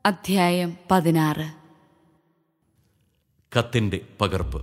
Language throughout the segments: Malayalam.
അധ്യായം പതിനാറ് കത്തിന്റെ പകർപ്പ്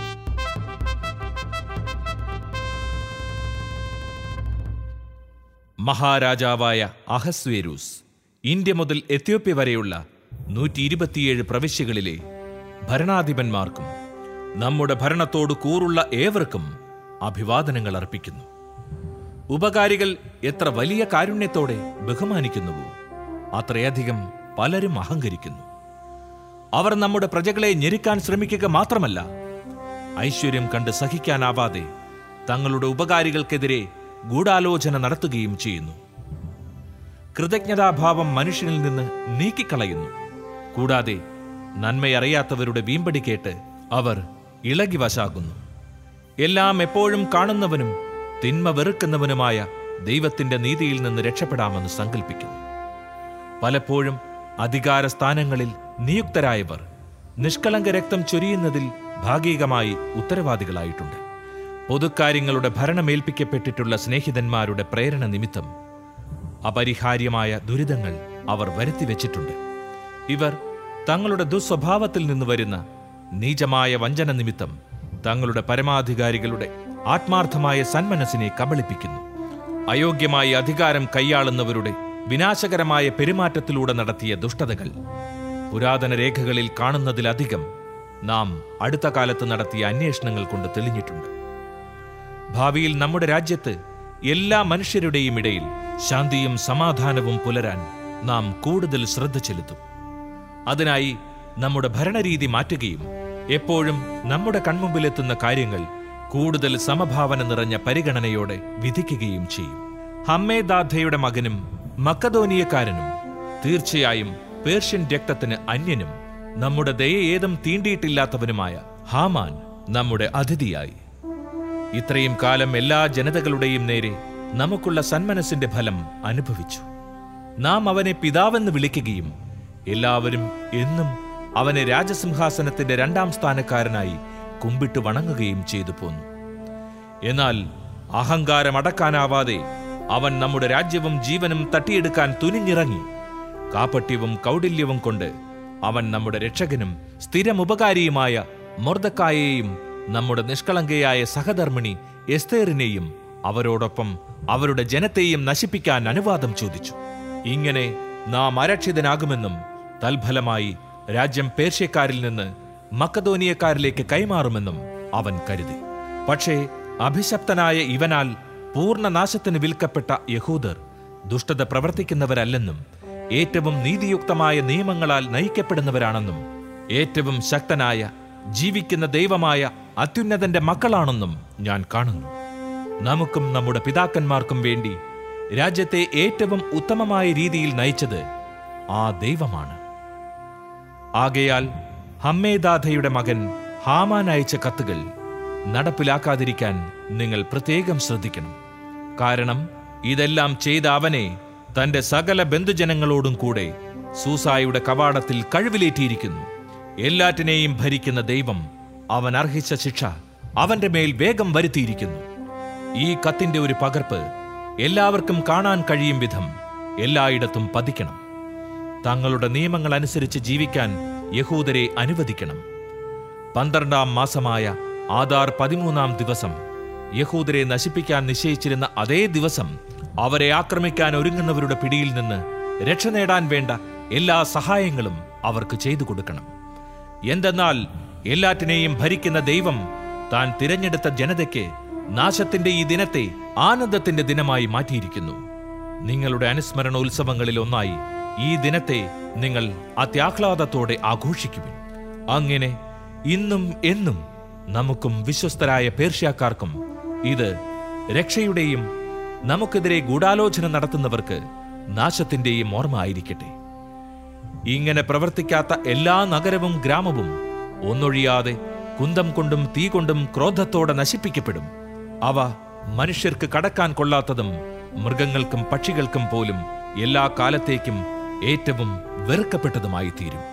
മഹാരാജാവായ അഹസ്വേരൂസ് ഇന്ത്യ മുതൽ എത്യോപ്യ വരെയുള്ള നൂറ്റി ഇരുപത്തിയേഴ് പ്രവിശ്യകളിലെ ഭരണാധിപന്മാർക്കും നമ്മുടെ ഭരണത്തോട് കൂറുള്ള ഏവർക്കും അഭിവാദനങ്ങൾ അർപ്പിക്കുന്നു ഉപകാരികൾ എത്ര വലിയ കാരുണ്യത്തോടെ ബഹുമാനിക്കുന്നുവോ അത്രയധികം പലരും അഹങ്കരിക്കുന്നു അവർ നമ്മുടെ പ്രജകളെ ഞെരുക്കാൻ ശ്രമിക്കുക മാത്രമല്ല ഐശ്വര്യം കണ്ട് സഹിക്കാനാവാതെ തങ്ങളുടെ ഉപകാരികൾക്കെതിരെ ഗൂഢാലോചന നടത്തുകയും ചെയ്യുന്നു കൃതജ്ഞതാഭാവം മനുഷ്യനിൽ നിന്ന് നീക്കിക്കളയുന്നു കൂടാതെ നന്മയറിയാത്തവരുടെ വീമ്പടി കേട്ട് അവർ ഇളകി വശാകുന്നു എല്ലാം എപ്പോഴും കാണുന്നവനും തിന്മ വെറുക്കുന്നവനുമായ ദൈവത്തിന്റെ നീതിയിൽ നിന്ന് രക്ഷപ്പെടാമെന്ന് സങ്കല്പിക്കുന്നു പലപ്പോഴും അധികാര സ്ഥാനങ്ങളിൽ നിയുക്തരായവർ നിഷ്കളങ്ക രക്തം ചൊരിയുന്നതിൽ ഭാഗികമായി ഉത്തരവാദികളായിട്ടുണ്ട് പൊതുക്കാര്യങ്ങളുടെ ഭരണമേൽപ്പിക്കപ്പെട്ടിട്ടുള്ള സ്നേഹിതന്മാരുടെ പ്രേരണ നിമിത്തം അപരിഹാര്യമായ ദുരിതങ്ങൾ അവർ വരുത്തിവെച്ചിട്ടുണ്ട് ഇവർ തങ്ങളുടെ ദുസ്വഭാവത്തിൽ നിന്ന് വരുന്ന നീചമായ വഞ്ചന നിമിത്തം തങ്ങളുടെ പരമാധികാരികളുടെ ആത്മാർത്ഥമായ സന്മനസ്സിനെ കബളിപ്പിക്കുന്നു അയോഗ്യമായ അധികാരം കൈയാളുന്നവരുടെ വിനാശകരമായ പെരുമാറ്റത്തിലൂടെ നടത്തിയ ദുഷ്ടതകൾ പുരാതന രേഖകളിൽ കാണുന്നതിലധികം നാം അടുത്ത കാലത്ത് നടത്തിയ അന്വേഷണങ്ങൾ കൊണ്ട് തെളിഞ്ഞിട്ടുണ്ട് ഭാവിയിൽ നമ്മുടെ രാജ്യത്ത് എല്ലാ മനുഷ്യരുടെയും ഇടയിൽ ശാന്തിയും സമാധാനവും പുലരാൻ നാം കൂടുതൽ ശ്രദ്ധ ചെലുത്തും അതിനായി നമ്മുടെ ഭരണരീതി മാറ്റുകയും എപ്പോഴും നമ്മുടെ കൺമുമ്പിലെത്തുന്ന കാര്യങ്ങൾ കൂടുതൽ സമഭാവന നിറഞ്ഞ പരിഗണനയോടെ വിധിക്കുകയും ചെയ്യും ഹമ്മേദാധയുടെ മകനും മക്കതോനിയക്കാരനും തീർച്ചയായും പേർഷ്യൻ രക്തത്തിന് അന്യനും നമ്മുടെ ദയയേതും തീണ്ടിയിട്ടില്ലാത്തവനുമായ ഹാമാൻ നമ്മുടെ അതിഥിയായി ഇത്രയും കാലം എല്ലാ ജനതകളുടെയും നേരെ നമുക്കുള്ള സന്മനസ്സിന്റെ ഫലം അനുഭവിച്ചു നാം അവനെ പിതാവെന്ന് വിളിക്കുകയും എല്ലാവരും എന്നും അവനെ രാജസിംഹാസനത്തിന്റെ രണ്ടാം സ്ഥാനക്കാരനായി കുമ്പിട്ട് വണങ്ങുകയും ചെയ്തു പോന്നു എന്നാൽ അഹങ്കാരമടക്കാനാവാതെ അവൻ നമ്മുടെ രാജ്യവും ജീവനും തട്ടിയെടുക്കാൻ തുനിഞ്ഞിറങ്ങി കാപട്യവും കൗടില്യവും കൊണ്ട് അവൻ നമ്മുടെ രക്ഷകനും സ്ഥിരമുപകാരിയുമായ മൊർദക്കായെയും നമ്മുടെ നിഷ്കളങ്കയായ സഹധർമ്മിണി എസ്തേറിനെയും അവരോടൊപ്പം അവരുടെ ജനത്തെയും നശിപ്പിക്കാൻ അനുവാദം ചോദിച്ചു ഇങ്ങനെ നാം അരക്ഷിതനാകുമെന്നും തൽഫലമായി രാജ്യം പേർഷ്യക്കാരിൽ നിന്ന് മക്കതോനിയക്കാരിലേക്ക് കൈമാറുമെന്നും അവൻ കരുതി പക്ഷേ അഭിശപ്തനായ ഇവനാൽ പൂർണ്ണ നാശത്തിന് വിൽക്കപ്പെട്ട യഹൂദർ ദുഷ്ടത പ്രവർത്തിക്കുന്നവരല്ലെന്നും ഏറ്റവും നീതിയുക്തമായ നിയമങ്ങളാൽ നയിക്കപ്പെടുന്നവരാണെന്നും ഏറ്റവും ശക്തനായ ജീവിക്കുന്ന ദൈവമായ അത്യുന്നതന്റെ മക്കളാണെന്നും ഞാൻ കാണുന്നു നമുക്കും നമ്മുടെ പിതാക്കന്മാർക്കും വേണ്ടി രാജ്യത്തെ ഏറ്റവും ഉത്തമമായ രീതിയിൽ നയിച്ചത് ആ ദൈവമാണ് ആകയാൽ ഹമ്മേദാധയുടെ മകൻ ഹാമാൻ അയച്ച കത്തുകൾ നടപ്പിലാക്കാതിരിക്കാൻ നിങ്ങൾ പ്രത്യേകം ശ്രദ്ധിക്കണം കാരണം ഇതെല്ലാം ചെയ്ത അവനെ തന്റെ സകല ബന്ധുജനങ്ങളോടും കൂടെ സൂസായുടെ കവാടത്തിൽ കഴിവിലേറ്റിയിരിക്കുന്നു എല്ലാറ്റിനെയും ഭരിക്കുന്ന ദൈവം അവൻ അർഹിച്ച ശിക്ഷ അവന്റെ മേൽ വേഗം വരുത്തിയിരിക്കുന്നു ഈ കത്തിന്റെ ഒരു പകർപ്പ് എല്ലാവർക്കും കാണാൻ കഴിയും വിധം എല്ലായിടത്തും പതിക്കണം തങ്ങളുടെ നിയമങ്ങൾ അനുസരിച്ച് ജീവിക്കാൻ യഹൂദരെ അനുവദിക്കണം പന്ത്രണ്ടാം മാസമായ ആധാർ പതിമൂന്നാം ദിവസം യഹൂദരെ നശിപ്പിക്കാൻ നിശ്ചയിച്ചിരുന്ന അതേ ദിവസം അവരെ ആക്രമിക്കാൻ ഒരുങ്ങുന്നവരുടെ പിടിയിൽ നിന്ന് രക്ഷ നേടാൻ വേണ്ട എല്ലാ സഹായങ്ങളും അവർക്ക് ചെയ്തു കൊടുക്കണം എന്തെന്നാൽ എല്ലാറ്റിനെയും ഭരിക്കുന്ന ദൈവം താൻ തിരഞ്ഞെടുത്ത ജനതയ്ക്ക് നാശത്തിന്റെ ഈ ദിനത്തെ ആനന്ദത്തിന്റെ ദിനമായി മാറ്റിയിരിക്കുന്നു നിങ്ങളുടെ അനുസ്മരണ ഉത്സവങ്ങളിൽ ഒന്നായി ഈ ദിനത്തെ നിങ്ങൾ അത്യാഹ്ലാദത്തോടെ ആഘോഷിക്കുവിൻ അങ്ങനെ ഇന്നും എന്നും നമുക്കും വിശ്വസ്തരായ പേർഷ്യക്കാർക്കും ഇത് രക്ഷയുടെയും നമുക്കെതിരെ ഗൂഢാലോചന നടത്തുന്നവർക്ക് നാശത്തിന്റെയും ഓർമ്മ ആയിരിക്കട്ടെ ഇങ്ങനെ പ്രവർത്തിക്കാത്ത എല്ലാ നഗരവും ഗ്രാമവും ഒന്നൊഴിയാതെ കുന്തം കൊണ്ടും തീ കൊണ്ടും ക്രോധത്തോടെ നശിപ്പിക്കപ്പെടും അവ മനുഷ്യർക്ക് കടക്കാൻ കൊള്ളാത്തതും മൃഗങ്ങൾക്കും പക്ഷികൾക്കും പോലും എല്ലാ കാലത്തേക്കും ഏറ്റവും വെറുക്കപ്പെട്ടതുമായി തീരും